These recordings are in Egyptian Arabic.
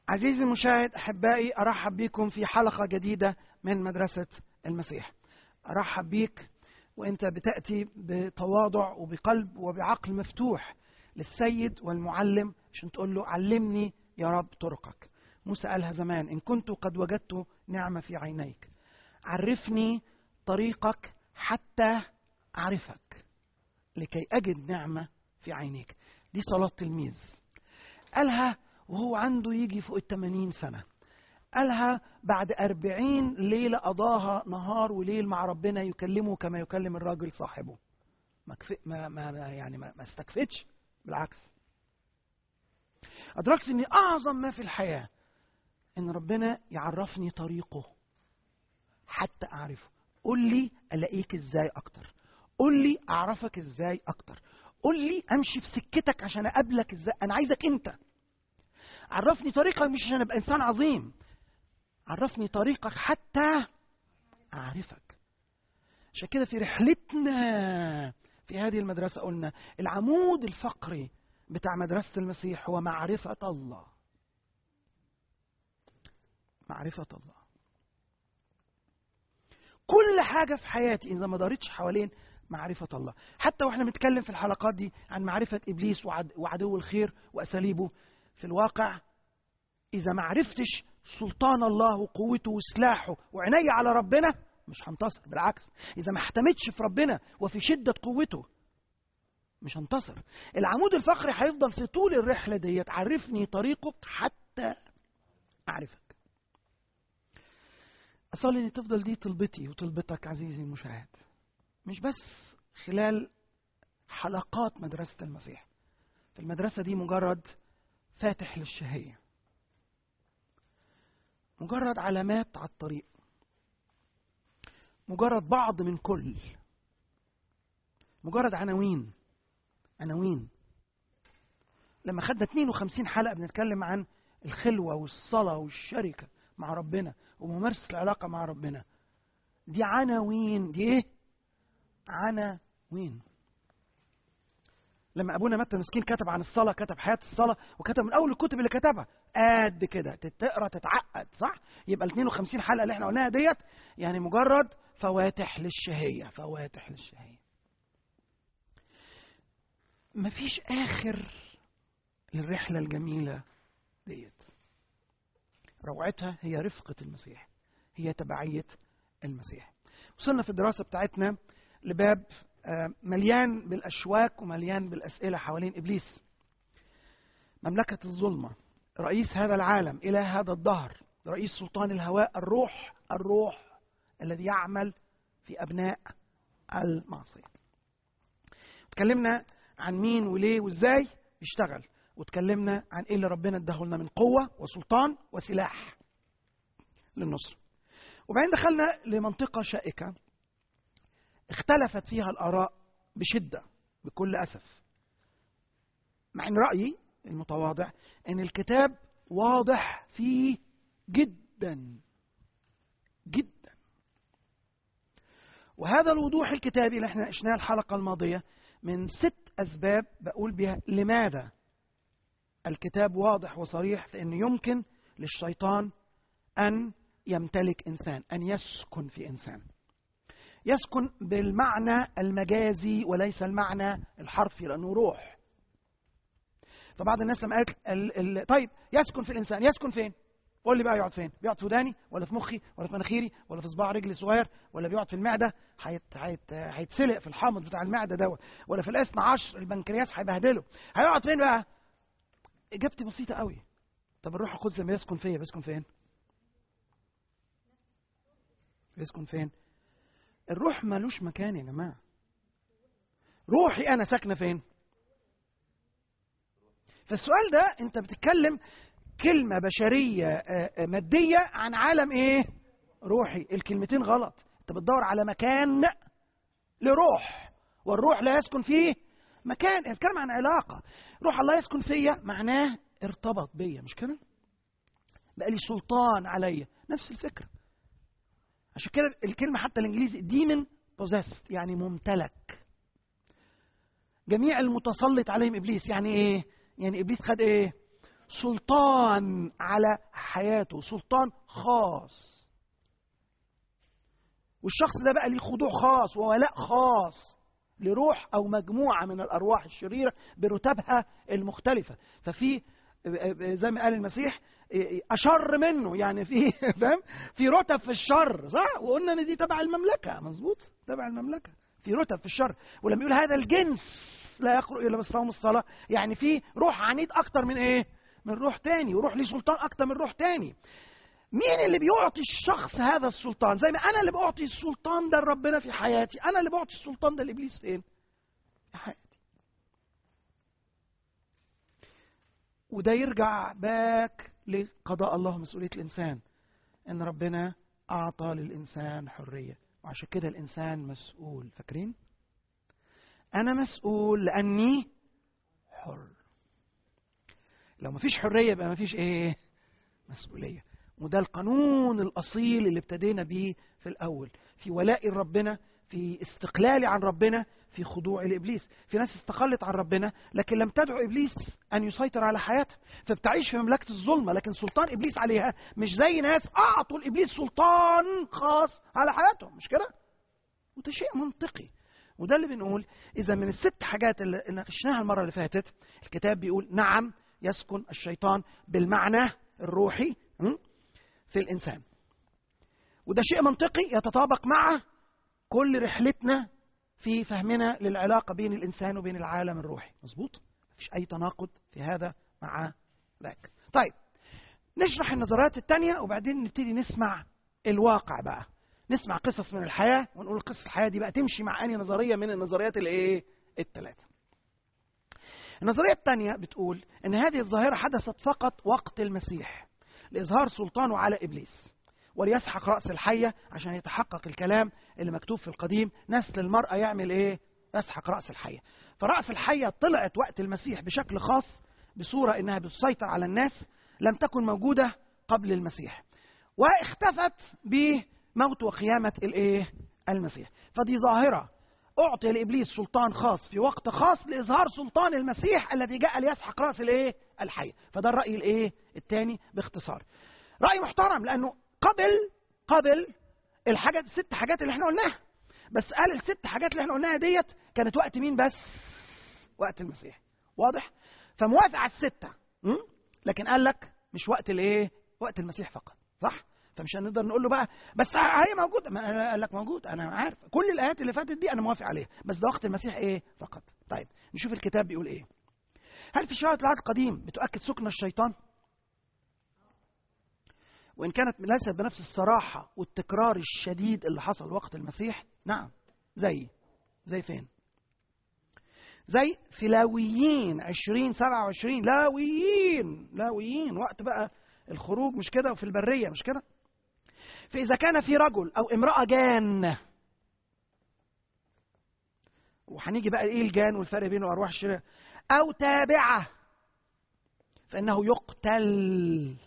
عزيزي المشاهد احبائي ارحب بكم في حلقه جديده من مدرسه المسيح ارحب بيك وانت بتاتي بتواضع وبقلب وبعقل مفتوح للسيد والمعلم عشان تقول له علمني يا رب طرقك موسى قالها زمان ان كنت قد وجدت نعمه في عينيك عرفني طريقك حتى اعرفك لكي اجد نعمه في عينيك دي صلاه تلميذ قالها وهو عنده يجي فوق الثمانين سنة قالها بعد أربعين ليلة قضاها نهار وليل مع ربنا يكلمه كما يكلم الراجل صاحبه ما, كفي ما, ما يعني ما, ما استكفتش بالعكس أدركت أن أعظم ما في الحياة أن ربنا يعرفني طريقه حتى أعرفه قل لي ألاقيك إزاي أكتر قل لي أعرفك إزاي أكتر قل لي أمشي في سكتك عشان أقابلك إزاي أنا عايزك أنت عرفني طريقك مش عشان ابقى انسان عظيم عرفني طريقك حتى اعرفك عشان كده في رحلتنا في هذه المدرسه قلنا العمود الفقري بتاع مدرسه المسيح هو معرفه الله معرفه الله كل حاجه في حياتي اذا ما دارتش حوالين معرفة الله حتى واحنا بنتكلم في الحلقات دي عن معرفة إبليس وعدو الخير وأساليبه في الواقع إذا ما عرفتش سلطان الله وقوته وسلاحه وعناية على ربنا مش هنتصر بالعكس إذا ما احتمتش في ربنا وفي شدة قوته مش هنتصر العمود الفقري هيفضل في طول الرحلة ديت عرفني طريقك حتى أعرفك أصلي إن تفضل دي طلبتي وطلبتك عزيزي المشاهد مش بس خلال حلقات مدرسة المسيح في المدرسة دي مجرد فاتح للشهية مجرد علامات على الطريق مجرد بعض من كل مجرد عناوين عناوين لما خدنا 52 حلقة بنتكلم عن الخلوة والصلاة والشركة مع ربنا وممارسة العلاقة مع ربنا دي عناوين دي ايه؟ عناوين لما ابونا متى مسكين كتب عن الصلاه كتب حياه الصلاه وكتب من اول الكتب اللي كتبها قد كده تقرا تتعقد صح يبقى ال 52 حلقه اللي احنا قلناها ديت يعني مجرد فواتح للشهيه فواتح للشهيه مفيش اخر للرحله الجميله ديت روعتها هي رفقه المسيح هي تبعيه المسيح وصلنا في الدراسه بتاعتنا لباب مليان بالاشواك ومليان بالاسئله حوالين ابليس مملكه الظلمه رئيس هذا العالم اله هذا الدهر رئيس سلطان الهواء الروح الروح الذي يعمل في ابناء المعصيه اتكلمنا عن مين وليه وازاي يشتغل واتكلمنا عن ايه اللي ربنا اداه لنا من قوه وسلطان وسلاح للنصر وبعدين دخلنا لمنطقه شائكه اختلفت فيها الآراء بشدة بكل أسف مع أن رأيي المتواضع أن الكتاب واضح فيه جدا جدا وهذا الوضوح الكتابي اللي احنا ناقشناه الحلقة الماضية من ست أسباب بقول بها لماذا الكتاب واضح وصريح في أنه يمكن للشيطان أن يمتلك إنسان أن يسكن في إنسان يسكن بالمعنى المجازي وليس المعنى الحرفي لانه روح فبعض الناس لما قالت ال ال طيب يسكن في الانسان يسكن فين قول لي بقى يقعد فين بيقعد في وداني ولا في مخي ولا في مناخيري ولا في صباع رجلي صغير ولا بيقعد في المعده هيتسلق هيت في الحامض بتاع المعده دوت ولا في الاثنى عشر البنكرياس هيبهدله هيقعد فين بقى اجابتي بسيطه قوي طب الروح القدس لما يسكن فيا بيسكن فين بيسكن فين الروح ملوش مكان يا جماعة روحي أنا ساكنة فين فالسؤال ده أنت بتتكلم كلمة بشرية مادية عن عالم إيه روحي الكلمتين غلط أنت بتدور على مكان لروح والروح لا يسكن فيه مكان اتكلم عن علاقة روح الله يسكن فيا معناه ارتبط بيا مش كده بقى لي سلطان عليا نفس الفكره عشان كده الكلمة حتى الإنجليزي ديمن possessed يعني ممتلك جميع المتسلط عليهم إبليس يعني إيه؟ يعني إبليس خد إيه؟ سلطان على حياته سلطان خاص والشخص ده بقى ليه خضوع خاص وولاء خاص لروح او مجموعه من الارواح الشريره برتبها المختلفه ففي زي ما قال المسيح اشر منه يعني في فاهم في رتب في الشر صح وقلنا ان دي تبع المملكه مظبوط تبع المملكه في رتب في الشر ولما يقول هذا الجنس لا يقرأ الا بالصوم والصلاه يعني في روح عنيد اكتر من ايه من روح تاني وروح ليه سلطان اكتر من روح تاني مين اللي بيعطي الشخص هذا السلطان زي ما انا اللي بعطي السلطان ده لربنا في حياتي انا اللي بعطي السلطان ده لابليس فين في حياتي وده يرجع باك لقضاء الله مسؤوليه الانسان ان ربنا اعطى للانسان حريه وعشان كده الانسان مسؤول فاكرين انا مسؤول لاني حر لو مفيش حريه يبقى مفيش ايه مسؤوليه وده القانون الاصيل اللي ابتدينا بيه في الاول في ولاء ربنا في استقلالي عن ربنا في خضوعي لابليس في ناس استقلت عن ربنا لكن لم تدعو ابليس ان يسيطر على حياتها فبتعيش في مملكه الظلمه لكن سلطان ابليس عليها مش زي ناس اعطوا لابليس سلطان خاص على حياتهم مش كده وده شيء منطقي وده اللي بنقول اذا من الست حاجات اللي ناقشناها المره اللي فاتت الكتاب بيقول نعم يسكن الشيطان بالمعنى الروحي في الانسان وده شيء منطقي يتطابق مع كل رحلتنا في فهمنا للعلاقه بين الانسان وبين العالم الروحي مظبوط مفيش اي تناقض في هذا مع ذاك طيب نشرح النظريات الثانيه وبعدين نبتدي نسمع الواقع بقى نسمع قصص من الحياه ونقول قصه الحياه دي بقى تمشي مع انهي نظريه من النظريات الايه الثلاثه النظريه الثانيه بتقول ان هذه الظاهره حدثت فقط وقت المسيح لإظهار سلطانه على إبليس وليسحق رأس الحية عشان يتحقق الكلام اللي مكتوب في القديم نسل المرأة يعمل إيه؟ يسحق رأس الحية فرأس الحية طلعت وقت المسيح بشكل خاص بصورة إنها بتسيطر على الناس لم تكن موجودة قبل المسيح واختفت بموت وقيامة الإيه؟ المسيح فدي ظاهرة أعطي لإبليس سلطان خاص في وقت خاص لإظهار سلطان المسيح الذي جاء ليسحق رأس الإيه؟ الحية فده الرأي الإيه؟ الثاني باختصار رأي محترم لأنه قبل قبل الحاجات الست حاجات اللي احنا قلناها بس قال الست حاجات اللي احنا قلناها ديت كانت وقت مين بس؟ وقت المسيح واضح؟ فموافق على الستة م? لكن قال لك مش وقت الايه؟ وقت المسيح فقط صح؟ فمش هنقدر نقول له بقى بس هي موجوده ما قال لك موجود انا عارف كل الايات اللي فاتت دي انا موافق عليها بس ده وقت المسيح ايه فقط طيب نشوف الكتاب بيقول ايه هل في شرائط العهد القديم بتؤكد سكن الشيطان وان كانت ليست بنفس الصراحه والتكرار الشديد اللي حصل وقت المسيح نعم زي زي فين زي في لاويين 20 27 لاويين لاويين وقت بقى الخروج مش كده وفي البريه مش كده فإذا كان في رجل أو امرأة جان وهنيجي بقى إيه الجان والفرق بينه وأرواح الشريرة أو تابعة فإنه يقتل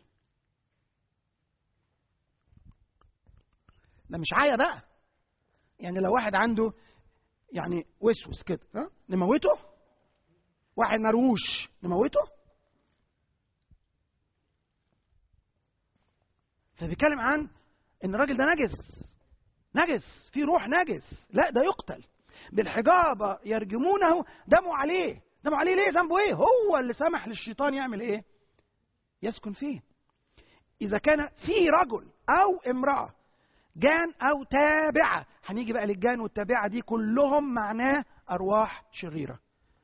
ده مش عاية بقى يعني لو واحد عنده يعني وسوس كده ها نموته واحد مروش نموته فبيتكلم عن ان الراجل ده نجس نجس في روح نجس لا ده يقتل بالحجابه يرجمونه دموا عليه دموا عليه ليه ذنبه ايه هو اللي سمح للشيطان يعمل ايه يسكن فيه اذا كان في رجل او امراه جان او تابعه هنيجي بقى للجان والتابعه دي كلهم معناه ارواح شريره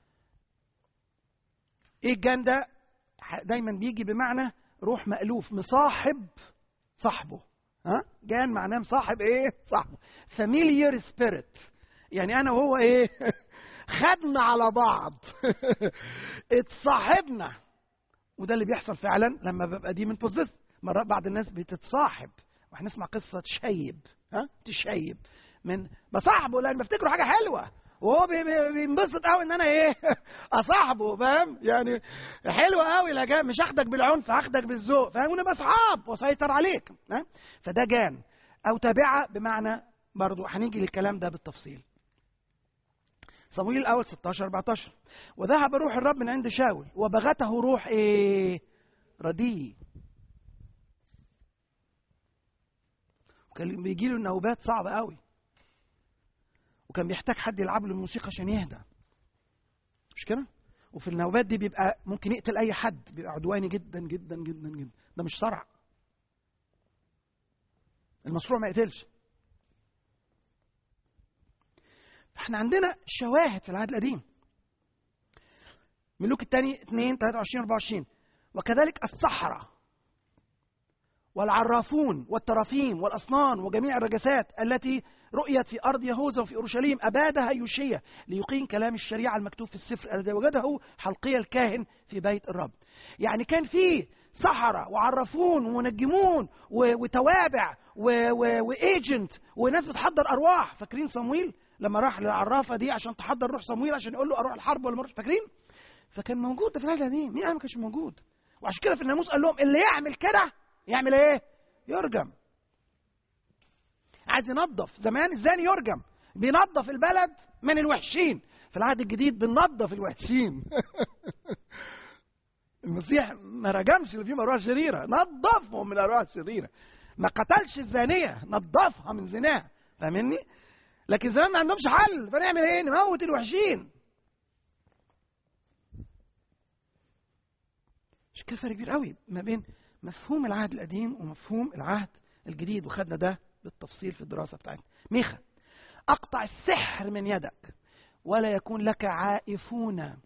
ايه الجان ده دايما بيجي بمعنى روح مألوف مصاحب صاحبه ها جان معناه مصاحب ايه صاحبه فاميليار سبيريت يعني انا وهو ايه خدنا على بعض اتصاحبنا وده اللي بيحصل فعلا لما ببقى دي من بوزيس مرات بعض الناس بتتصاحب وهنسمع قصه تشيب ها تشيب من بصاحبه لان بفتكره حاجه حلوه وهو بينبسط قوي ان انا ايه اصاحبه فاهم يعني حلو قوي لا مش هاخدك بالعنف هاخدك بالذوق فاهم ونبقى اصحاب واسيطر عليك ها فده جان او تابعه بمعنى برضو هنيجي للكلام ده بالتفصيل صمويل الاول 16 14 وذهب روح الرب من عند شاول وبغته روح ايه رديء وكان بيجي له نوبات صعبه قوي وكان بيحتاج حد يلعب له الموسيقى عشان يهدى مش كده وفي النوبات دي بيبقى ممكن يقتل اي حد بيبقى عدواني جدا جدا جدا جدا ده مش صرع المصروع ما يقتلش فاحنا عندنا شواهد في العهد القديم ملوك الثاني 2 23 24 وكذلك السحرة والعرافون والترافيم والأصنام وجميع الرجسات التي رؤيت في أرض يهوذا وفي أورشليم أبادها يوشيا ليقيم كلام الشريعة المكتوب في السفر الذي وجده حلقية الكاهن في بيت الرب يعني كان في سحرة وعرافون ومنجمون وتوابع وايجنت وناس بتحضر أرواح فاكرين صمويل لما راح للعرافة دي عشان تحضر روح صمويل عشان يقول له أروح الحرب ولا ما فاكرين فكان موجود ده في العهد القديم مين قال ما كانش موجود وعشان كده في الناموس قال لهم اللي يعمل كده يعمل ايه يرجم عايز ينظف زمان الزاني يرجم بينظف البلد من الوحشين في العهد الجديد بننظف الوحشين المسيح ما رجمش اللي فيهم ارواح شريره نظفهم من الارواح الشريره ما قتلش الزانيه نظفها من زناها فاهمني لكن زمان ما عندهمش حل فنعمل ايه نموت الوحشين مش كده فرق كبير قوي ما بين مفهوم العهد القديم ومفهوم العهد الجديد وخدنا ده بالتفصيل في الدراسة بتاعتنا ميخا أقطع السحر من يدك ولا يكون لك عائفون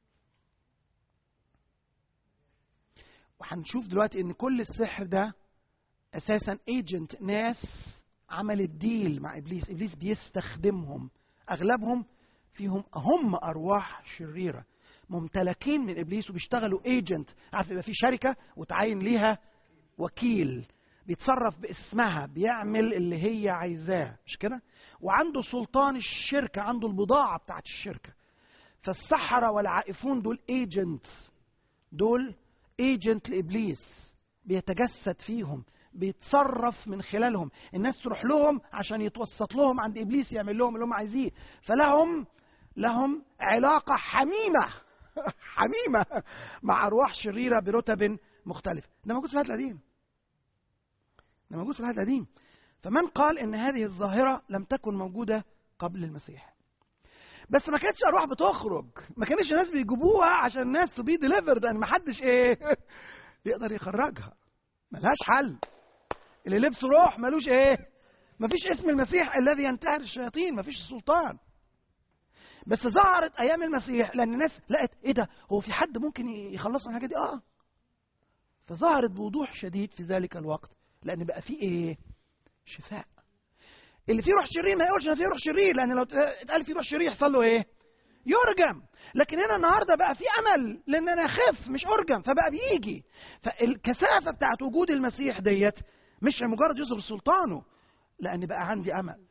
وهنشوف دلوقتي ان كل السحر ده اساسا ايجنت ناس عملت ديل مع ابليس ابليس بيستخدمهم اغلبهم فيهم هم ارواح شريره ممتلكين من ابليس وبيشتغلوا ايجنت عارف يبقى في شركه وتعين ليها وكيل بيتصرف باسمها بيعمل اللي هي عايزاه مش كده وعنده سلطان الشركه عنده البضاعه بتاعت الشركه فالسحره والعائفون دول ايجنتس دول ايجنت لابليس بيتجسد فيهم بيتصرف من خلالهم الناس تروح لهم عشان يتوسط لهم عند ابليس يعمل لهم اللي هم عايزيه فلهم لهم علاقه حميمه حميمه مع ارواح شريره برتب مختلفه ده موجود في العهد القديم ده موجود في العهد القديم فمن قال ان هذه الظاهره لم تكن موجوده قبل المسيح بس ما كانتش ارواح بتخرج ما كانش الناس بيجيبوها عشان الناس تبي ديليفرد ان ما حدش ايه يقدر يخرجها ملهاش حل اللي لبسه روح ملوش ايه مفيش اسم المسيح الذي ينتهر الشياطين مفيش سلطان بس ظهرت ايام المسيح لان الناس لقت ايه ده هو في حد ممكن يخلصنا الحاجه دي اه فظهرت بوضوح شديد في ذلك الوقت لان بقى في ايه شفاء اللي فيه روح شرير ما يقولش انا فيه روح شرير لان لو اتقال فيه روح شرير يحصل له ايه يرجم لكن هنا النهارده بقى في امل لان انا اخف مش ارجم فبقى بيجي فالكثافه بتاعت وجود المسيح ديت مش مجرد يظهر سلطانه لان بقى عندي امل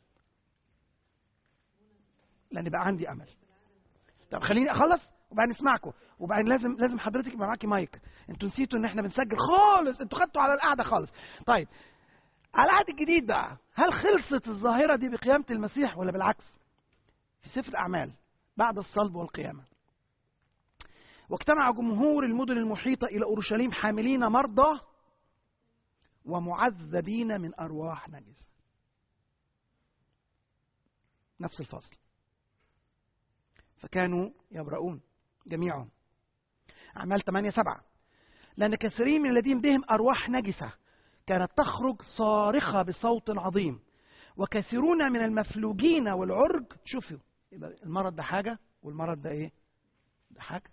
لان بقى عندي امل طب خليني اخلص وبعدين نسمعكم وبعدين لازم لازم حضرتك يبقى معاكي مايك انتوا نسيتوا ان احنا بنسجل خالص انتوا خدتوا على القعده خالص طيب على العهد الجديد بقى هل خلصت الظاهره دي بقيامه المسيح ولا بالعكس في سفر الاعمال بعد الصلب والقيامه واجتمع جمهور المدن المحيطه الى اورشليم حاملين مرضى ومعذبين من ارواح نجسه نفس الفصل فكانوا يبرؤون جميعهم أعمال 8 7 لأن كثيرين من الذين بهم أرواح نجسة كانت تخرج صارخة بصوت عظيم وكثيرون من المفلوجين والعرج شوفوا يبقى المرض ده حاجة والمرض ده إيه؟ ده حاجة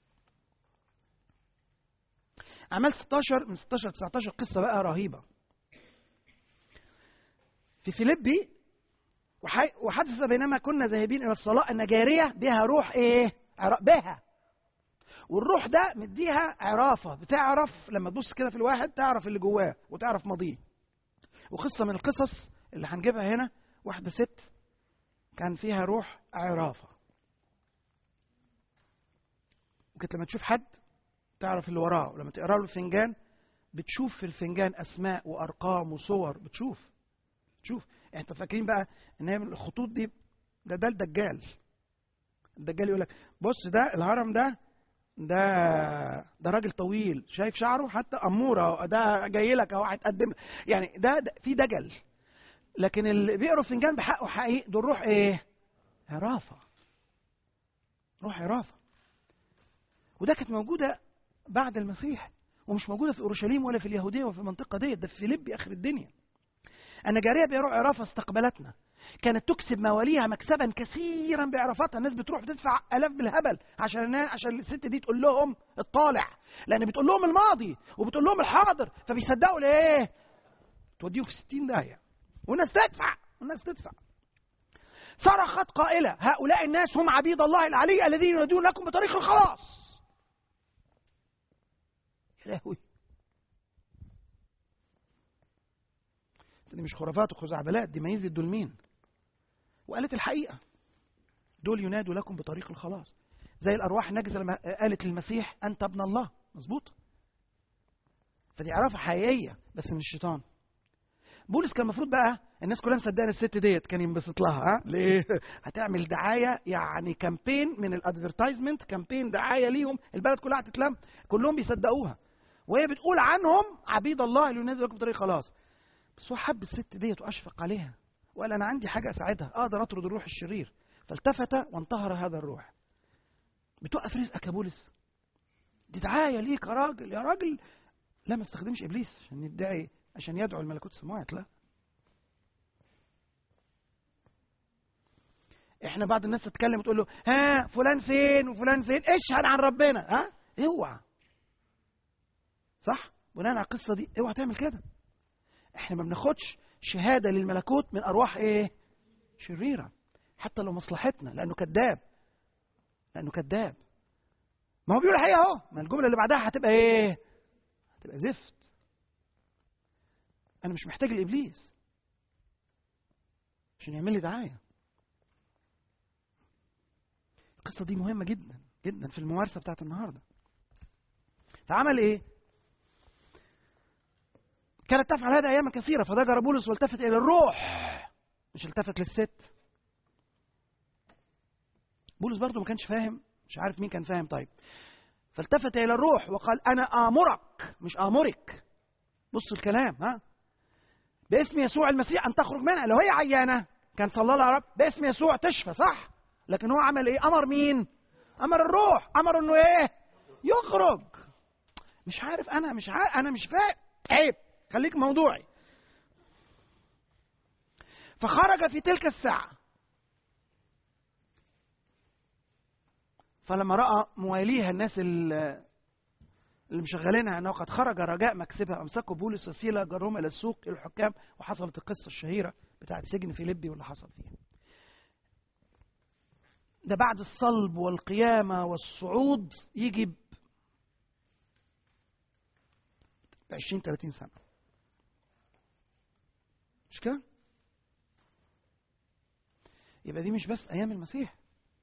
أعمال 16 من 16 ل 19 قصة بقى رهيبة في فيليبي وحدث بينما كنا ذاهبين الى الصلاه ان جاريه بها روح ايه؟ بها والروح ده مديها عرافه بتعرف لما تبص كده في الواحد تعرف اللي جواه وتعرف ماضيه وقصه من القصص اللي هنجيبها هنا واحده ست كان فيها روح عرافه وكانت لما تشوف حد تعرف اللي وراه ولما تقرا له الفنجان بتشوف في الفنجان اسماء وارقام وصور بتشوف تشوف انت فاكرين بقى ان هي من الخطوط دي ده ده الدجال الدجال يقول لك بص ده الهرم ده ده ده راجل طويل شايف شعره حتى اموره ده جاي لك اهو هيتقدم يعني ده, ده في دجل لكن اللي بيقروا فنجان بحقه حقيقي دول روح ايه؟ عرافه روح عرافه وده كانت موجوده بعد المسيح ومش موجوده في اورشليم ولا في اليهوديه وفي المنطقه ديت ده في فيليبي اخر الدنيا ان جاريه بيروح عرافه استقبلتنا كانت تكسب مواليها مكسبا كثيرا بعرفتها الناس بتروح تدفع الاف بالهبل عشان عشان الست دي تقول لهم الطالع لان بتقول لهم الماضي وبتقول لهم الحاضر فبيصدقوا ليه توديهم في 60 داهيه والناس تدفع والناس تدفع صرخت قائلة هؤلاء الناس هم عبيد الله العلي الذين ينادون لكم بطريق الخلاص يا لهوي دي مش خرافات وخزعبلات دي ميزة دول مين وقالت الحقيقة دول ينادوا لكم بطريق الخلاص زي الأرواح النجسة لما قالت للمسيح أنت ابن الله مظبوط فدي عرافة حقيقية بس من الشيطان بولس كان المفروض بقى الناس كلها مصدقه الست ديت كان ينبسط لها ها ليه هتعمل دعايه يعني كامبين من الادفرتايزمنت كامبين دعايه ليهم البلد كلها هتتلم كلهم بيصدقوها وهي بتقول عنهم عبيد الله اللي ينادي لكم بطريق خلاص بس هو حب الست ديت واشفق عليها وقال انا عندي حاجه اساعدها اقدر اطرد الروح الشرير فالتفت وانتهر هذا الروح بتوقف رزقك يا بولس دي دعايه ليك يا راجل يا راجل لا ما استخدمش ابليس عشان يدعي عشان يدعو الملكوت السماوات لا احنا بعض الناس تتكلم وتقول له ها فلان فين وفلان فين اشهد عن ربنا ها اوعى صح بناء على القصه دي اوعى تعمل كده احنا ما بناخدش شهاده للملكوت من ارواح ايه شريره حتى لو مصلحتنا لانه كذاب لانه كذاب ما هو بيقول الحقيقه اهو ما الجمله اللي بعدها هتبقى ايه هتبقى زفت انا مش محتاج الابليس عشان يعمل لي دعايه القصه دي مهمه جدا جدا في الممارسه بتاعت النهارده فعمل ايه كانت تفعل هذا اياما كثيره فضجر بولس والتفت الى الروح مش التفت للست بولس برضه ما كانش فاهم مش عارف مين كان فاهم طيب فالتفت الى الروح وقال انا امرك مش امرك بص الكلام ها باسم يسوع المسيح ان تخرج منها لو هي عيانه كان صلى لها رب باسم يسوع تشفى صح لكن هو عمل ايه امر مين امر الروح امر انه ايه يخرج مش عارف انا مش عارف انا مش فاهم عيب خليك موضوعي فخرج في تلك الساعه فلما راى مواليها الناس اللي مشغلينها انه قد خرج رجاء مكسبها امسكوا بولس وسيله جرهم الى السوق الى الحكام وحصلت القصه الشهيره بتاعت سجن فيليبي واللي حصل فيه. ده بعد الصلب والقيامه والصعود يجي ب 20 30 سنه. مش كده؟ يبقى دي مش بس ايام المسيح.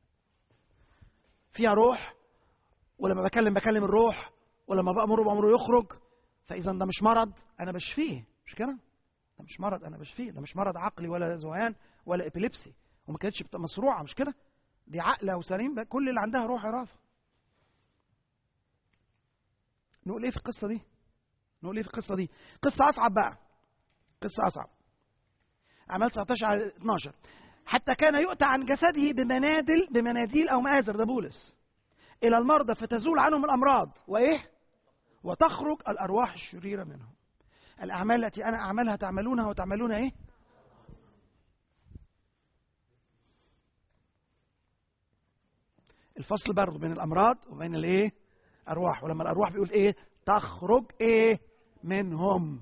فيها روح ولما بكلم بكلم الروح ولما بأمره بأمره يخرج فإذا ده مش مرض أنا بشفيه مش كده؟ ده مش مرض أنا بشفيه ده مش مرض عقلي ولا ذهان ولا إبيليبسي وما كانتش مصروعة مش كده؟ دي عقلة وسليم كل اللي عندها روح عرافة نقول إيه في القصة دي؟ نقول إيه في القصة دي؟ قصة أصعب بقى قصة أصعب أعمال 19 على 12 حتى كان يؤتى عن جسده بمنادل بمناديل أو مآزر ده بولس إلى المرضى فتزول عنهم الأمراض وإيه؟ وتخرج الأرواح الشريرة منهم الأعمال التي أنا أعملها تعملونها وتعملون إيه؟ الفصل برضه بين الأمراض وبين الإيه؟ أرواح ولما الأرواح بيقول إيه؟ تخرج إيه؟ منهم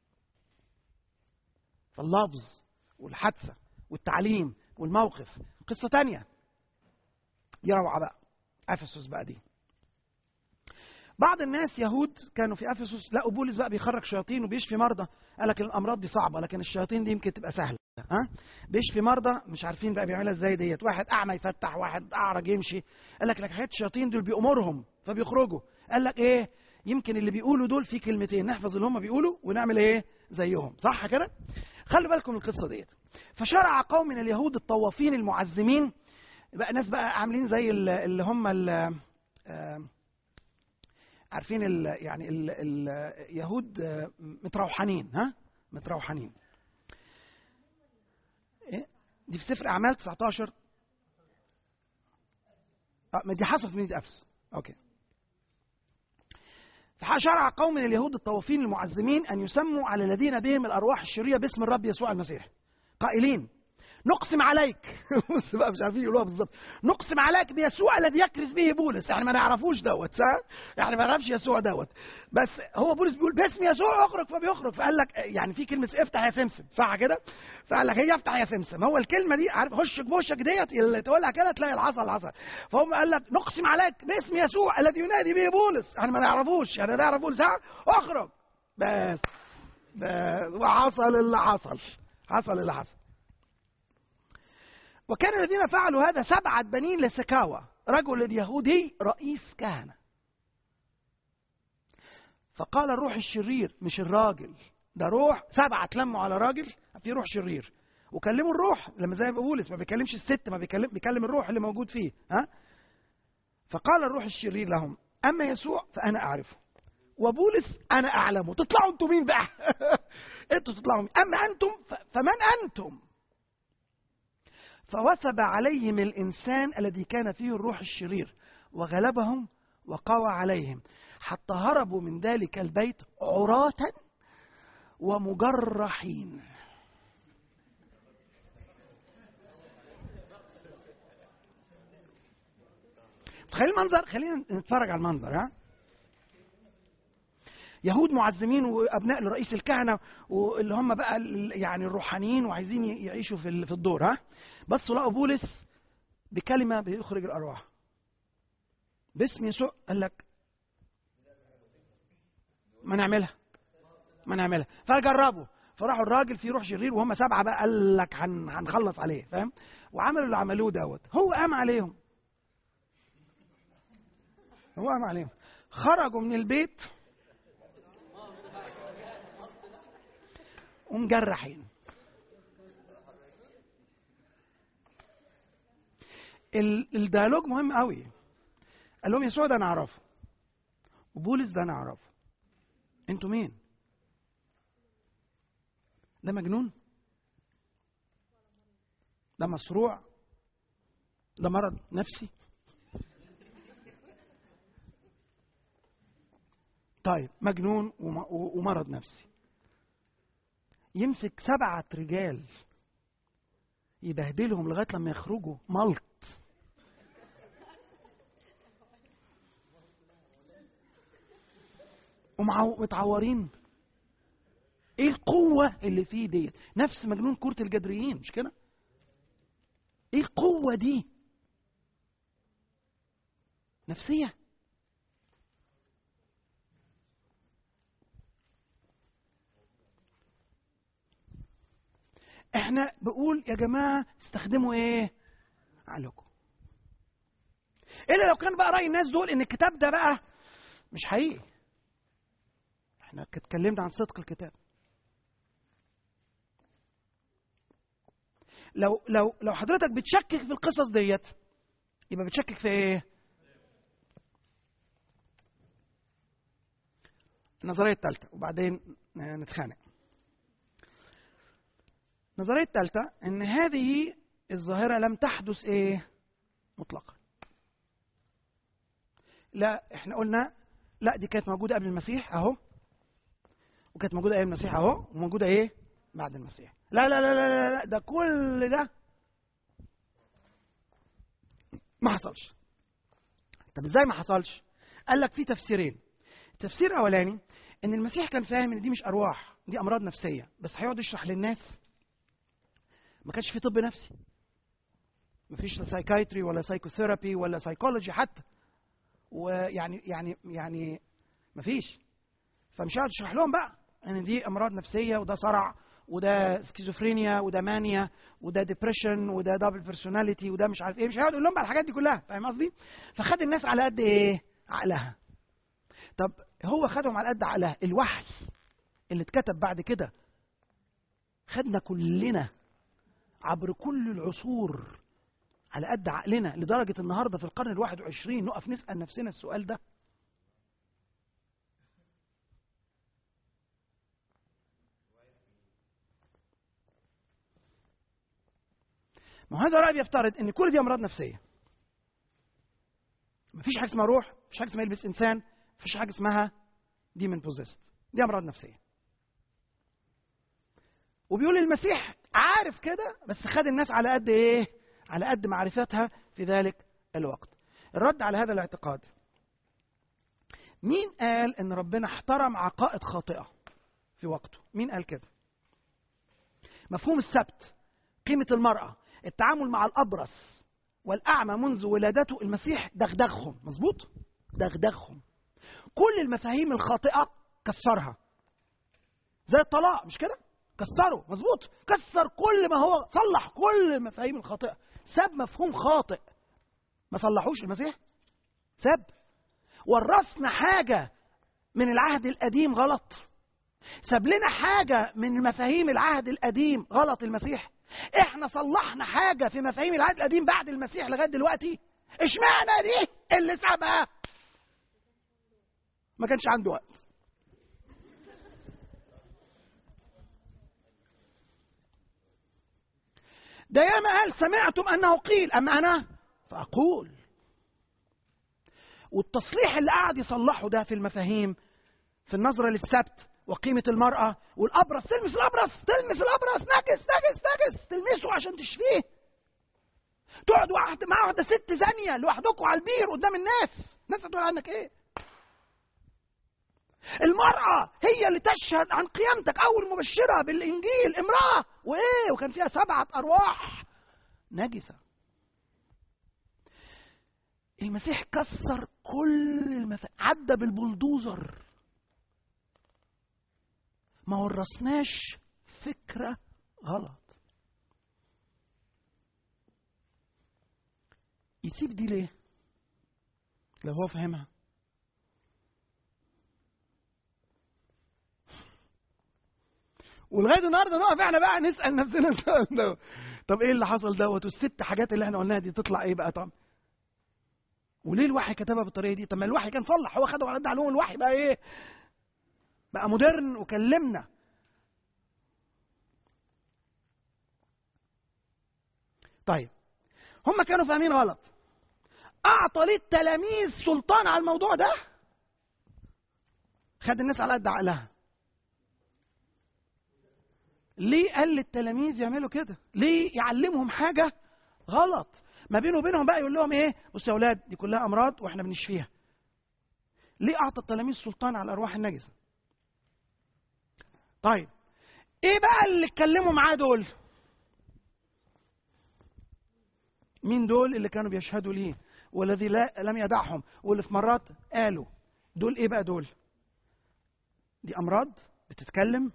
فاللفظ والحادثة والتعليم والموقف قصة تانية دي روعة بقى افسس بقى دي بعض الناس يهود كانوا في افسس لقوا بولس بقى بيخرج شياطين وبيشفي مرضى قال لك الامراض دي صعبه لكن الشياطين دي يمكن تبقى سهله ها بيشفي مرضى مش عارفين بقى بيعملها ازاي ديت واحد اعمى يفتح واحد اعرج يمشي قال لك لك حياه الشياطين دول بيأمرهم فبيخرجوا قال لك ايه يمكن اللي بيقولوا دول في كلمتين نحفظ اللي هم بيقولوا ونعمل ايه زيهم صح كده خلي بالكم من القصه ديت فشرع قوم من اليهود الطوافين المعزمين بقى ناس بقى عاملين زي اللي هم عارفين ال يعني ال اليهود آه، متروحنين ها متروحنين ايه دي في سفر اعمال 19 اه ما دي حصلت في مدينه افس اوكي فشرع قوم من اليهود الطوافين المعزمين ان يسموا على الذين بهم الارواح الشريره باسم الرب يسوع المسيح قائلين نقسم عليك بص بقى مش عارفين يقولوها بالظبط نقسم عليك بيسوع الذي يكرز به بولس يعني ما نعرفوش دوت ها يعني ما نعرفش يسوع دوت بس هو بولس بيقول باسم يسوع اخرج فبيخرج فقال لك يعني في كلمه افتح يا سمسم صح كده فقال لك هي افتح يا سمسم هو الكلمه دي عارف خشك بوشك ديت اللي تقولها كده تلاقي العصا العصا فهم قال لك نقسم عليك باسم يسوع الذي ينادي به بولس يعني ما نعرفوش يعني نعرف بولس ها اخرج بس بس وحصل اللي حصل حصل اللي حصل وكان الذين فعلوا هذا سبعة بنين لسكاوى رجل يهودي رئيس كهنة فقال الروح الشرير مش الراجل ده روح سبعة تلموا على راجل في روح شرير وكلموا الروح لما زي ما بولس ما بيكلمش الست ما بيكلم بيكلم الروح اللي موجود فيه ها فقال الروح الشرير لهم اما يسوع فانا اعرفه وبولس انا اعلمه تطلعوا انتم مين بقى انتوا تطلعوا مين اما انتم ف- فمن انتم فوثب عليهم الإنسان الذي كان فيه الروح الشرير وغلبهم وقوى عليهم حتى هربوا من ذلك البيت عراة ومجرحين تخيل المنظر خلينا نتفرج على المنظر ها يهود معزمين وابناء لرئيس الكهنه واللي هم بقى ال- يعني الروحانيين وعايزين ي- يعيشوا في ال- في الدور ها بصوا لقوا بولس بكلمه بيخرج الارواح باسم يسوع قال لك ما نعملها ما نعملها فجربوا فراحوا الراجل فيه روح شرير وهم سبعه بقى قال لك هن- هنخلص عليه فاهم وعملوا اللي عملوه دوت هو قام عليهم هو قام عليهم خرجوا من البيت ومجرحين ال- الديالوج مهم قوي قال لهم يسوع ده انا اعرفه وبولس ده انا اعرفه انتوا مين ده مجنون ده مصروع ده مرض نفسي طيب مجنون وم- ومرض نفسي يمسك سبعة رجال يبهدلهم لغاية لما يخرجوا ملط ومتعورين ايه القوة اللي فيه ديت نفس مجنون كرة الجدريين مش كده ايه القوة دي نفسية احنا بقول يا جماعه استخدموا ايه عقلكم الا لو كان بقى راي الناس دول ان الكتاب ده بقى مش حقيقي احنا اتكلمنا عن صدق الكتاب لو لو لو حضرتك بتشكك في القصص ديت يبقى بتشكك في ايه النظريه الثالثه وبعدين نتخانق النظرية الثالثة إن هذه الظاهرة لم تحدث إيه؟ مطلقا. لا إحنا قلنا لا دي كانت موجودة قبل المسيح أهو. وكانت موجودة أيام المسيح أهو، وموجودة إيه؟ بعد المسيح. لا لا لا لا لا, لا ده كل ده ما حصلش. طب إزاي ما حصلش؟ قال لك في تفسيرين. التفسير الأولاني إن المسيح كان فاهم إن دي مش أرواح، دي أمراض نفسية، بس هيقعد يشرح للناس ما كانش في طب نفسي ما فيش سايكايتري ولا سايكوثيرابي ولا سايكولوجي حتى ويعني يعني يعني ما فيش فمش قاعد تشرح لهم بقى ان دي امراض نفسيه وده صرع وده سكيزوفرينيا وده مانيا وده ديبريشن وده دبل بيرسوناليتي وده مش عارف ايه مش هيقعد يقول لهم بقى الحاجات دي كلها فاهم قصدي؟ فخد الناس على قد ايه؟ عقلها طب هو خدهم على قد عقلها الوحي اللي اتكتب بعد كده خدنا كلنا عبر كل العصور على قد عقلنا لدرجة النهاردة في القرن الواحد وعشرين نقف نسأل نفسنا السؤال ده ما هذا الرأي بيفترض ان كل دي امراض نفسيه مفيش حاجه اسمها روح مفيش حاجه اسمها يلبس انسان مفيش حاجه اسمها ديمن بوزيست دي امراض نفسيه وبيقول المسيح عارف كده بس خد الناس على قد ايه على قد معرفتها في ذلك الوقت الرد على هذا الاعتقاد مين قال ان ربنا احترم عقائد خاطئه في وقته مين قال كده مفهوم السبت قيمه المراه التعامل مع الابرص والاعمى منذ ولادته المسيح دغدغهم مظبوط دغدغهم كل المفاهيم الخاطئه كسرها زي الطلاق مش كده كسره مظبوط كسر كل ما هو صلح كل المفاهيم الخاطئه ساب مفهوم خاطئ ما صلحوش المسيح ساب ورثنا حاجه من العهد القديم غلط ساب لنا حاجه من مفاهيم العهد القديم غلط المسيح احنا صلحنا حاجه في مفاهيم العهد القديم بعد المسيح لغايه دلوقتي اشمعنى دي اللي سابها ما كانش عنده وقت ده ياما قال سمعتم انه قيل اما انا فاقول والتصليح اللي قعد يصلحه ده في المفاهيم في النظره للسبت وقيمه المراه والابرص تلمس الابرص تلمس الابرص نجس نجس نجس تلمسه عشان تشفيه تقعد واحد مع واحده ست زانيه لوحدكم على البير قدام الناس الناس هتقول عنك ايه المرأة هي اللي تشهد عن قيامتك أول مبشرة بالإنجيل امرأة وإيه وكان فيها سبعة أرواح نجسة المسيح كسر كل المف... عدى بالبلدوزر ما ورثناش فكرة غلط يسيب دي ليه لو هو فاهمها ولغايه النهارده نقف احنا بقى نسال نفسنا السؤال ده طب ايه اللي حصل دوت والست حاجات اللي احنا قلناها دي تطلع ايه بقى طب وليه الوحي كتبها بالطريقه دي طب ما الوحي كان صلح هو خده على قد علوم الوحي بقى ايه بقى مودرن وكلمنا طيب هم كانوا فاهمين غلط اعطى ليه التلاميذ سلطان على الموضوع ده خد الناس على قد عقلها ليه قال للتلاميذ يعملوا كده ليه يعلمهم حاجه غلط ما بينه وبينهم بقى يقول لهم ايه بصوا يا اولاد دي كلها امراض واحنا بنشفيها ليه اعطى التلاميذ سلطان على الارواح النجسه طيب ايه بقى اللي اتكلموا معاه دول مين دول اللي كانوا بيشهدوا ليه والذي لا لم يدعهم واللي في مرات قالوا دول ايه بقى دول دي امراض بتتكلم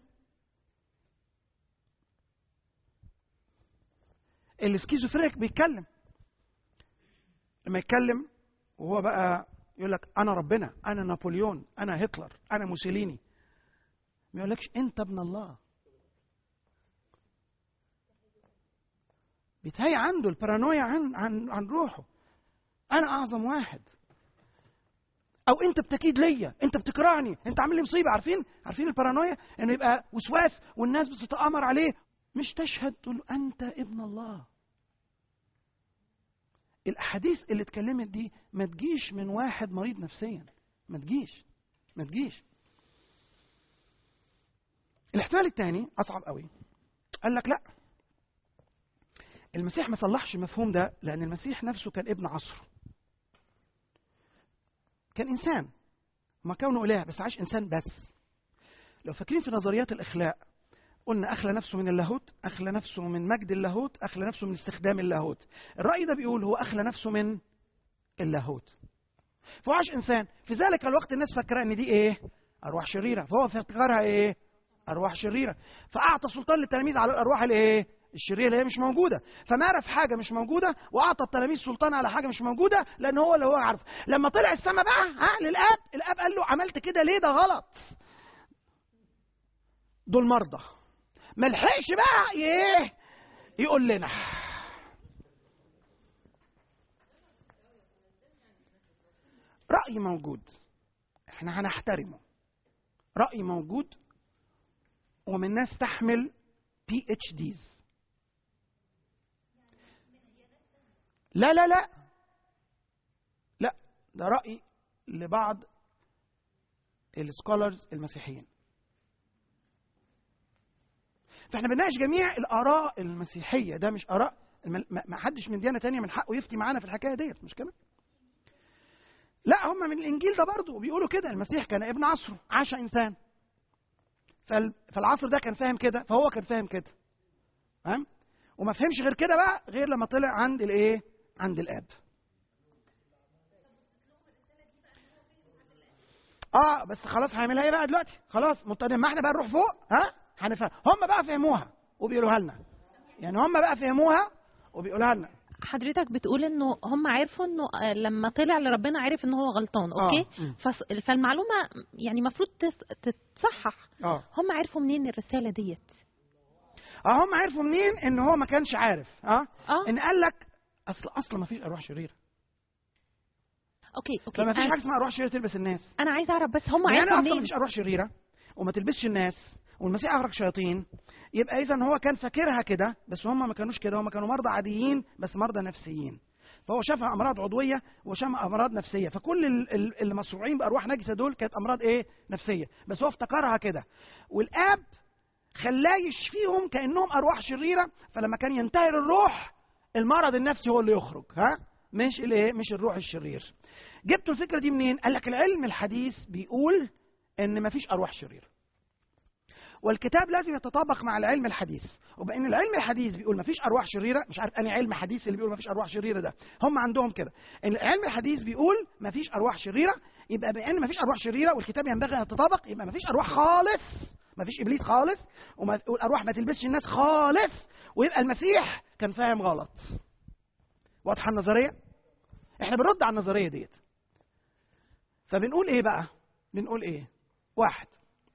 السكيزوفريك بيتكلم لما يتكلم وهو بقى يقول لك انا ربنا انا نابليون انا هتلر انا موسوليني ما يقولكش انت ابن الله بيتهيأ عنده البارانويا عن عن عن روحه انا اعظم واحد او انت بتكيد ليا انت بتكرهني انت عامل لي مصيبه عارفين عارفين البارانويا انه يبقى وسواس والناس بتتامر عليه مش تشهد تقول له انت ابن الله الاحاديث اللي اتكلمت دي ما تجيش من واحد مريض نفسيا ما تجيش ما تجيش الاحتمال الثاني اصعب قوي قال لك لا المسيح ما صلحش المفهوم ده لان المسيح نفسه كان ابن عصره كان انسان ما كونه اله بس عاش انسان بس لو فاكرين في نظريات الاخلاء قلنا أخلى نفسه من اللاهوت أخلى نفسه من مجد اللاهوت أخلى نفسه من استخدام اللاهوت الرأي ده بيقول هو أخلى نفسه من اللاهوت فهو عاش إنسان في ذلك الوقت الناس فاكرة إن دي إيه أرواح شريرة فهو افتكرها إيه أرواح شريرة فأعطى سلطان للتلاميذ على الأرواح الإيه الشريرة اللي هي مش موجودة فمارس حاجة مش موجودة وأعطى التلاميذ سلطان على حاجة مش موجودة لأن هو اللي هو عارف لما طلع السما بقى ها للآب الآب قال له عملت كده ليه ده غلط دول مرضى ما لحقش بقى ايه يقول لنا رأي موجود احنا هنحترمه رأي موجود ومن ناس تحمل بي اتش ديز لا لا لا لا ده رأي لبعض السكولرز المسيحيين فاحنا بنناقش جميع الاراء المسيحيه ده مش اراء الم- ما ما حدش من ديانه تانية من حقه يفتي معانا في الحكايه ديت مش كده لا هم من الانجيل ده برضه بيقولوا كده المسيح كان ابن عصره عاش انسان فال- فالعصر ده كان فاهم كده فهو كان فاهم كده فاهم وما فهمش غير كده بقى غير لما طلع عند الايه عند الاب اه بس خلاص هيعملها ايه بقى دلوقتي خلاص مضطرين ما احنا بقى نروح فوق ها هنفهم هم بقى فهموها وبيقولوها لنا يعني هم بقى فهموها وبيقولوها لنا حضرتك بتقول انه هم عرفوا انه آه، لما طلع لربنا عرف ان هو غلطان آه، اوكي مم. فص- فالمعلومه يعني المفروض تتصحح اه هم عرفوا منين الرساله ديت اه هم عرفوا منين ان هو ما كانش عارف اه اه ان قال لك اصل اصلا ما فيش ارواح شريره اوكي اوكي فما فيش أنا- حاجه اسمها ارواح شريره تلبس الناس انا عايزه اعرف بس هم يعني عرفوا اصلا ما منين فيش ارواح شريره وما تلبسش الناس والمسيح اخرج شياطين يبقى اذا هو كان فاكرها كده بس هم ما كانوش كده هم كانوا مرضى عاديين بس مرضى نفسيين فهو شافها امراض عضويه وشافها امراض نفسيه فكل ال- ال- اللي مصروعين بارواح نجسه دول كانت امراض ايه نفسيه بس هو افتكرها كده والاب خلاه يشفيهم كانهم ارواح شريره فلما كان ينتهر الروح المرض النفسي هو اللي يخرج ها مش الايه مش الروح الشرير جبتوا الفكره دي منين قال لك العلم الحديث بيقول ان مفيش ارواح شريره والكتاب لازم يتطابق مع العلم الحديث وبان العلم الحديث بيقول مفيش ارواح شريره مش عارف انهي علم حديث اللي بيقول مفيش ارواح شريره ده هم عندهم كده ان العلم الحديث بيقول مفيش ارواح شريره يبقى بان مفيش ارواح شريره والكتاب ينبغي ان يتطابق يبقى مفيش ارواح خالص مفيش ابليس خالص وما- والارواح ما تلبسش الناس خالص ويبقى المسيح كان فاهم غلط واضحه النظريه احنا بنرد على النظريه ديت فبنقول ايه بقى بنقول ايه واحد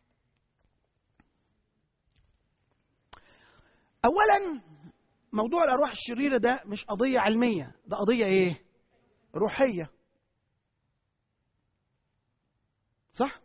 اولا موضوع الارواح الشريره ده مش قضيه علميه ده قضيه ايه روحيه صح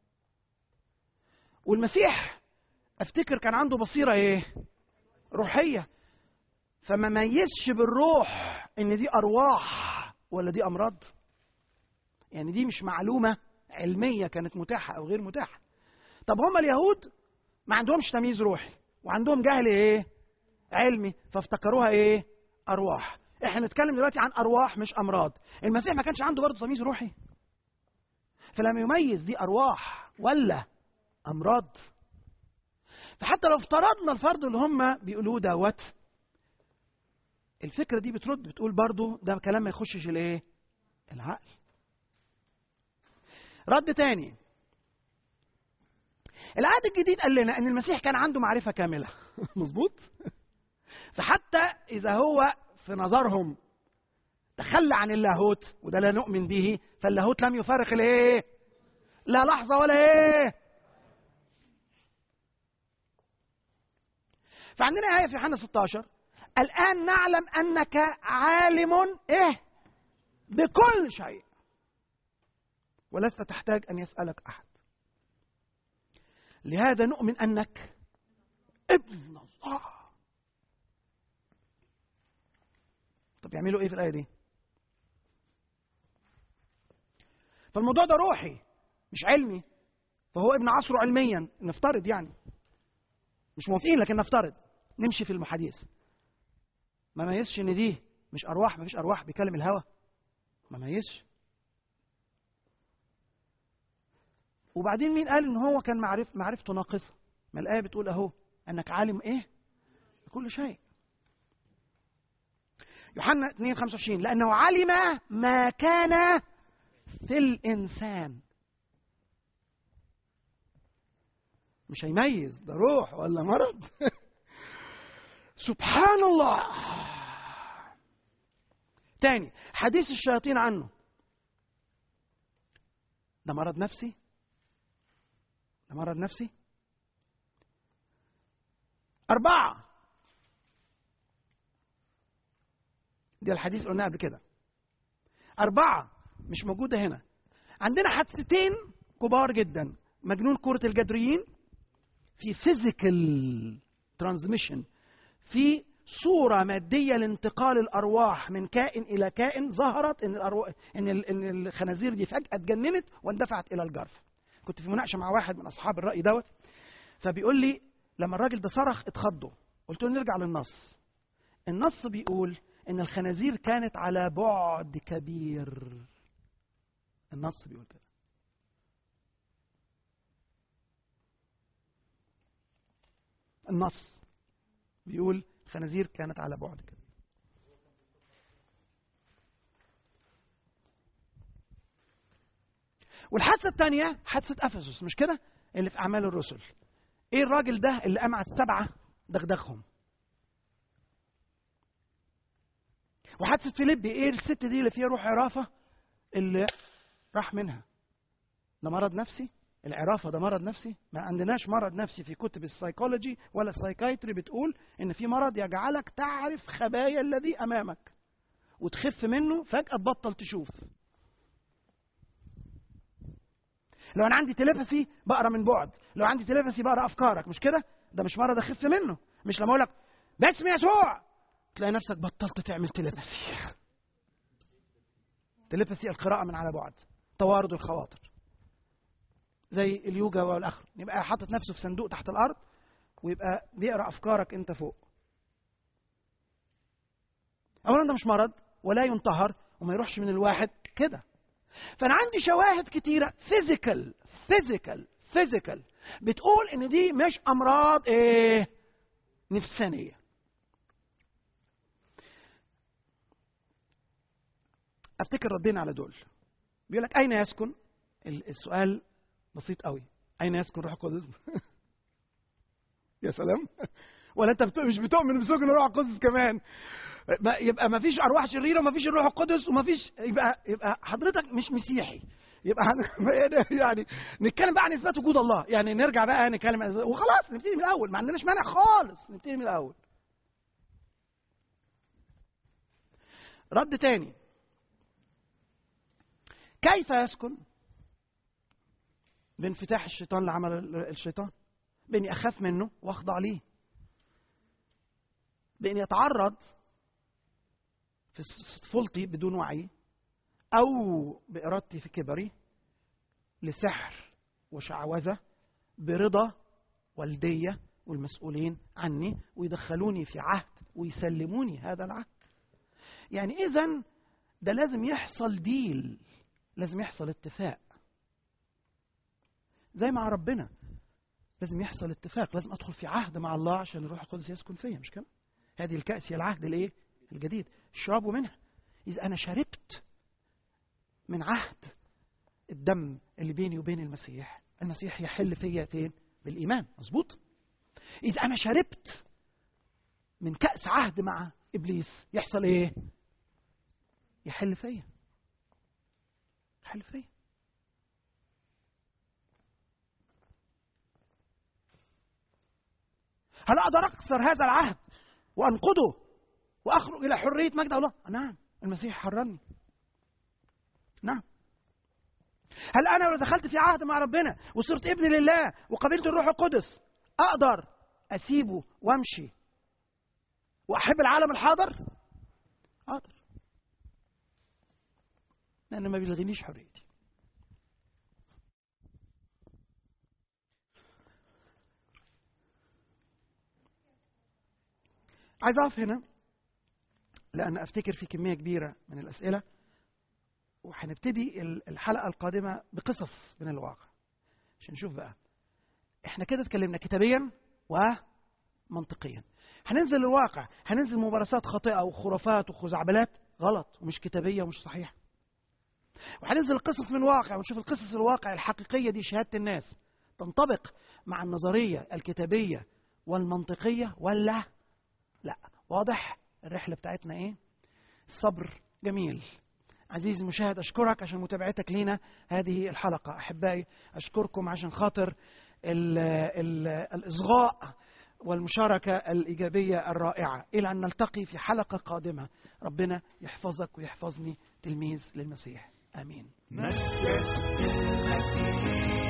والمسيح افتكر كان عنده بصيره ايه روحيه فما ميزش بالروح ان دي ارواح ولا دي امراض يعني دي مش معلومه علميه كانت متاحه او غير متاحه طب هم اليهود ما عندهمش تمييز روحي وعندهم جهل ايه علمي فافتكروها ايه ارواح احنا نتكلم دلوقتي عن ارواح مش امراض المسيح ما كانش عنده برضه تمييز روحي فلم يميز دي ارواح ولا امراض فحتى لو افترضنا الفرض اللي هم بيقولوه دوت الفكره دي بترد بتقول برضه ده كلام ما يخشش الايه العقل رد تاني العهد الجديد قال لنا ان المسيح كان عنده معرفه كامله مظبوط فحتى اذا هو في نظرهم تخلى عن اللاهوت وده لا نؤمن به فاللاهوت لم يفارق الايه لا لحظه ولا ايه فعندنا ايه في يوحنا 16 الان نعلم انك عالم ايه بكل شيء ولست تحتاج ان يسالك احد لهذا نؤمن انك ابن الله طب يعملوا ايه في الايه دي فالموضوع ده روحي مش علمي فهو ابن عصره علميا نفترض يعني مش موافقين لكن نفترض نمشي في المحاديث ما ميزش ان دي مش ارواح ما فيش ارواح بيكلم الهوى ما ميزش وبعدين مين قال ان هو كان معرف معرفته ناقصه ما الايه بتقول اهو انك عالم ايه بكل شيء يوحنا 2 25 لانه علم ما كان في الانسان مش هيميز ده روح ولا مرض سبحان الله تاني حديث الشياطين عنه ده مرض نفسي ده مرض نفسي أربعة دي الحديث قلناها قبل كده أربعة مش موجودة هنا عندنا حادثتين كبار جدا مجنون كرة الجدريين في فيزيكال ترانزميشن في صوره ماديه لانتقال الارواح من كائن الى كائن ظهرت ان الأرواح ان ال- ان الخنازير دي فجاه اتجننت واندفعت الى الجرف كنت في مناقشه مع واحد من اصحاب الراي دوت فبيقول لي لما الراجل ده صرخ اتخضوا قلت له نرجع للنص النص بيقول ان الخنازير كانت على بعد كبير النص بيقول كده النص بيقول الخنازير كانت على بعد كبير والحادثة الثانية حادثة أفسس مش كده؟ اللي في أعمال الرسل. إيه الراجل ده اللي قام على السبعة دغدغهم؟ وحادثة فيليبي إيه الست دي اللي فيها روح عرافة اللي راح منها؟ ده مرض نفسي؟ العرافة ده مرض نفسي؟ ما عندناش مرض نفسي في كتب السايكولوجي ولا السايكايتري بتقول إن في مرض يجعلك تعرف خبايا الذي أمامك وتخف منه فجأة تبطل تشوف. لو انا عندي تليباثي بقرا من بعد لو عندي تليباثي بقرا افكارك مش كده ده مش مرض اخف منه مش لما اقول لك باسم يسوع تلاقي نفسك بطلت تعمل تليباثي تليباثي القراءه من على بعد توارد الخواطر زي اليوجا والاخر يبقى حاطط نفسه في صندوق تحت الارض ويبقى بيقرا افكارك انت فوق اولا ده مش مرض ولا ينتهر وما يروحش من الواحد كده فانا عندي شواهد كتيره فيزيكال فيزيكال فيزيكال بتقول ان دي مش امراض ايه نفسانيه افتكر ردينا على دول بيقول لك اين يسكن ال- السؤال بسيط قوي اين يسكن روح القدس يا سلام ولا انت بت- مش بتؤمن بسكن الروح القدس كمان ما- يبقى ما فيش ارواح شريره وما فيش الروح القدس وما فيش يبقى يبقى حضرتك مش مسيحي يبقى هن- يعني نتكلم بقى عن اثبات وجود الله يعني نرجع بقى نتكلم عن إثبات- وخلاص نبتدي من الاول ما عندناش مانع خالص نبتدي من الاول رد تاني كيف يسكن بانفتاح الشيطان لعمل ال- الشيطان باني اخاف منه واخضع ليه باني اتعرض في س- في طفولتي بدون وعي او بارادتي في كبري لسحر وشعوذه برضا والديه والمسؤولين عني ويدخلوني في عهد ويسلموني هذا العهد يعني اذا ده لازم يحصل ديل لازم يحصل اتفاق زي مع ربنا لازم يحصل اتفاق لازم ادخل في عهد مع الله عشان الروح القدس يسكن فيا مش كده هذه الكأس هي العهد الايه الجديد اشربوا منها اذا انا شربت من عهد الدم اللي بيني وبين المسيح المسيح يحل فيا فين بالايمان مظبوط اذا انا شربت من كأس عهد مع ابليس يحصل ايه يحل فيا يحل فيا هل اقدر اكسر هذا العهد وانقضه واخرج الى حريه مجد الله نعم المسيح حررني نعم هل انا لو دخلت في عهد مع ربنا وصرت ابن لله وقبلت الروح القدس اقدر اسيبه وامشي واحب العالم الحاضر اقدر لان ما بيلغينيش حريتي عايز اقف هنا لان افتكر في كميه كبيره من الاسئله وهنبتدي ال- الحلقه القادمه بقصص من الواقع عشان نشوف بقى احنا كده اتكلمنا كتابيا ومنطقيا هننزل الواقع هننزل ممارسات خاطئه وخرافات وخزعبلات غلط ومش كتابيه ومش صحيحه وهننزل القصص من الواقع ونشوف القصص الواقع الحقيقيه دي شهاده الناس تنطبق مع النظريه الكتابيه والمنطقيه ولا لا واضح الرحله بتاعتنا ايه الصبر جميل عزيزي المشاهد اشكرك عشان متابعتك لينا هذه الحلقه احبائي اشكركم عشان خاطر ال ال الاصغاء والمشاركه الايجابيه الرائعه الى ان نلتقي في حلقه قادمه ربنا يحفظك ويحفظني تلميذ للمسيح امين مسجد المسيح